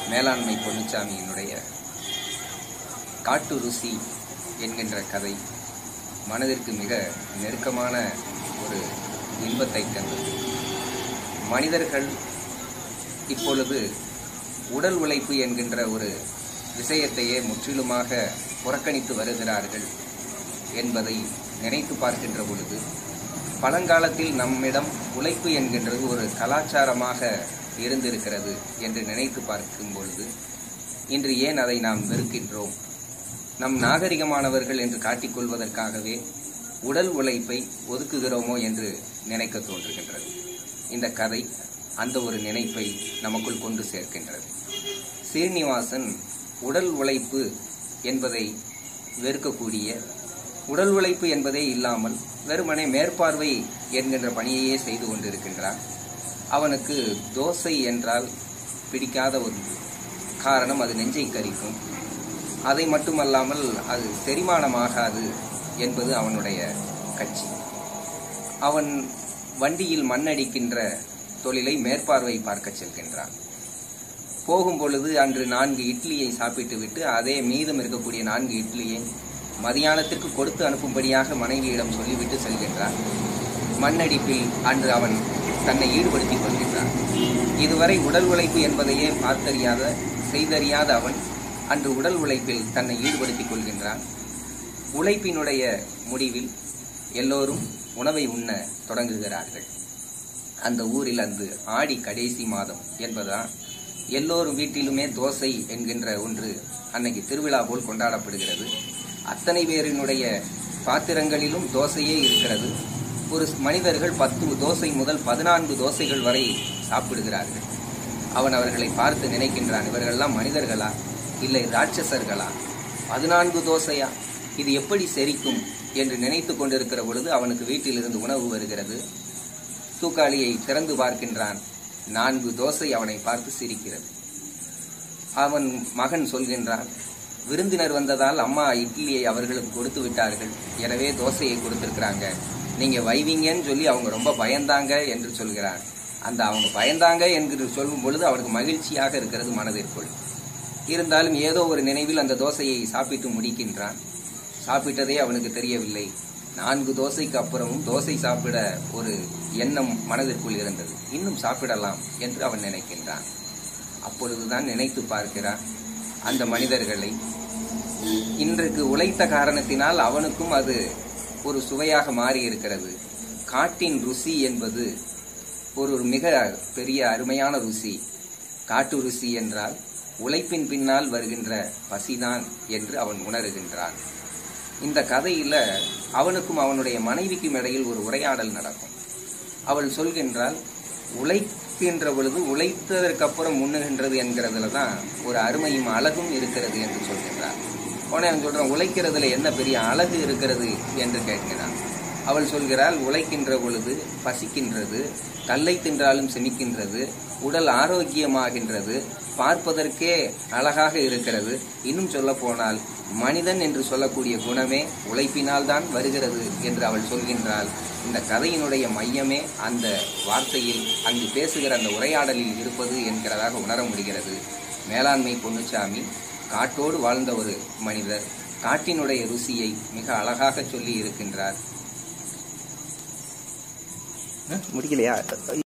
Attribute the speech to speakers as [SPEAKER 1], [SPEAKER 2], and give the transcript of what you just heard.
[SPEAKER 1] மேலாண்மை பொன்னுச்சாமியினுடைய காட்டு ருசி என்கின்ற கதை மனதிற்கு மிக நெருக்கமான ஒரு இன்பத்தை தந்தது மனிதர்கள் இப்பொழுது உடல் உழைப்பு என்கின்ற ஒரு விஷயத்தையே முற்றிலுமாக புறக்கணித்து வருகிறார்கள் என்பதை நினைத்து பார்க்கின்ற பொழுது பழங்காலத்தில் நம்மிடம் உழைப்பு என்கின்றது ஒரு கலாச்சாரமாக இருந்திருக்கிறது என்று நினைத்து பார்க்கும் பொழுது இன்று ஏன் அதை நாம் வெறுக்கின்றோம் நம் நாகரிகமானவர்கள் என்று காட்டிக்கொள்வதற்காகவே உடல் உழைப்பை ஒதுக்குகிறோமோ என்று நினைக்க தோன்றுகின்றது இந்த கதை அந்த ஒரு நினைப்பை நமக்குள் கொண்டு சேர்க்கின்றது சீனிவாசன் உடல் உழைப்பு என்பதை வெறுக்கக்கூடிய உடல் உழைப்பு என்பதே இல்லாமல் வெறுமனே மேற்பார்வை என்கின்ற பணியையே செய்து கொண்டிருக்கின்றான் அவனுக்கு தோசை என்றால் பிடிக்காத ஒரு காரணம் அது நெஞ்சை கரிக்கும் அதை மட்டுமல்லாமல் அது செரிமானமாகாது என்பது அவனுடைய கட்சி அவன் வண்டியில் மண்ணடிக்கின்ற தொழிலை மேற்பார்வை பார்க்க செல்கின்றான் போகும் பொழுது அன்று நான்கு இட்லியை சாப்பிட்டு விட்டு அதே மீதம் இருக்கக்கூடிய நான்கு இட்லியை மதியானத்திற்கு கொடுத்து அனுப்பும்படியாக மனைவியிடம் சொல்லிவிட்டு செல்கின்றான் மண்ணடிப்பில் அன்று அவன் தன்னை ஈடுபடுத்திக் கொள்கின்றான் இதுவரை உடல் உழைப்பு என்பதையே பார்த்தறியாத செய்தறியாத அவன் அன்று உடல் உழைப்பில் தன்னை ஈடுபடுத்திக் கொள்கின்றான் உழைப்பினுடைய முடிவில் எல்லோரும் உணவை உண்ண தொடங்குகிறார்கள் அந்த ஊரில் அன்று ஆடி கடைசி மாதம் என்பதுதான் எல்லோரும் வீட்டிலுமே தோசை என்கின்ற ஒன்று அன்னைக்கு திருவிழா போல் கொண்டாடப்படுகிறது அத்தனை பேரினுடைய பாத்திரங்களிலும் தோசையே இருக்கிறது ஒரு மனிதர்கள் பத்து தோசை முதல் பதினான்கு தோசைகள் வரை சாப்பிடுகிறார்கள் அவன் அவர்களை பார்த்து நினைக்கின்றான் இவர்கள்லாம் மனிதர்களா இல்லை ராட்சசர்களா பதினான்கு தோசையா இது எப்படி செரிக்கும் என்று நினைத்து கொண்டிருக்கிற பொழுது அவனுக்கு வீட்டிலிருந்து உணவு வருகிறது தூக்காளியை திறந்து பார்க்கின்றான் நான்கு தோசை அவனை பார்த்து சிரிக்கிறது அவன் மகன் சொல்கின்றான் விருந்தினர் வந்ததால் அம்மா இட்லியை அவர்களுக்கு கொடுத்து விட்டார்கள் எனவே தோசையை கொடுத்திருக்கிறாங்க நீங்க வைவீங்கன்னு சொல்லி அவங்க ரொம்ப பயந்தாங்க என்று சொல்கிறான் அந்த அவங்க பயந்தாங்க என்று சொல்லும் பொழுது அவனுக்கு மகிழ்ச்சியாக இருக்கிறது மனதிற்குள் இருந்தாலும் ஏதோ ஒரு நினைவில் அந்த தோசையை சாப்பிட்டு முடிக்கின்றான் சாப்பிட்டதே அவனுக்கு தெரியவில்லை நான்கு தோசைக்கு அப்புறமும் தோசை சாப்பிட ஒரு எண்ணம் மனதிற்குள் இருந்தது இன்னும் சாப்பிடலாம் என்று அவன் நினைக்கின்றான் அப்பொழுதுதான் நினைத்து பார்க்கிறான் அந்த மனிதர்களை இன்றைக்கு உழைத்த காரணத்தினால் அவனுக்கும் அது ஒரு சுவையாக மாறி இருக்கிறது காட்டின் ருசி என்பது ஒரு மிக பெரிய அருமையான ருசி காட்டு ருசி என்றால் உழைப்பின் பின்னால் வருகின்ற பசிதான் என்று அவன் உணர்கின்றான் இந்த கதையில அவனுக்கும் அவனுடைய மனைவிக்கும் இடையில் ஒரு உரையாடல் நடக்கும் அவள் சொல்கின்றால் உழைக்கின்ற பொழுது உழைத்ததற்கு அப்புறம் உண்ணுகின்றது என்கிறதுல தான் ஒரு அருமையும் அழகும் இருக்கிறது என்று சொல்கின்றார் உடனே அவன் சொல்றான் உழைக்கிறதுல என்ன பெரிய அழகு இருக்கிறது என்று கேட்கிறான் அவள் சொல்கிறாள் உழைக்கின்ற பொழுது பசிக்கின்றது கல்லை தின்றாலும் செமிக்கின்றது உடல் ஆரோக்கியமாகின்றது பார்ப்பதற்கே அழகாக இருக்கிறது இன்னும் சொல்ல போனால் மனிதன் என்று சொல்லக்கூடிய குணமே உழைப்பினால் தான் வருகிறது என்று அவள் சொல்கின்றாள் இந்த கதையினுடைய மையமே அந்த வார்த்தையில் அங்கு பேசுகிற அந்த உரையாடலில் இருப்பது என்கிறதாக உணர முடிகிறது மேலாண்மை பொன்னுச்சாமி காட்டோடு வாழ்ந்த ஒரு மனிதர் காட்டினுடைய ருசியை மிக அழகாக சொல்லி இருக்கின்றார் முடிக்கலையா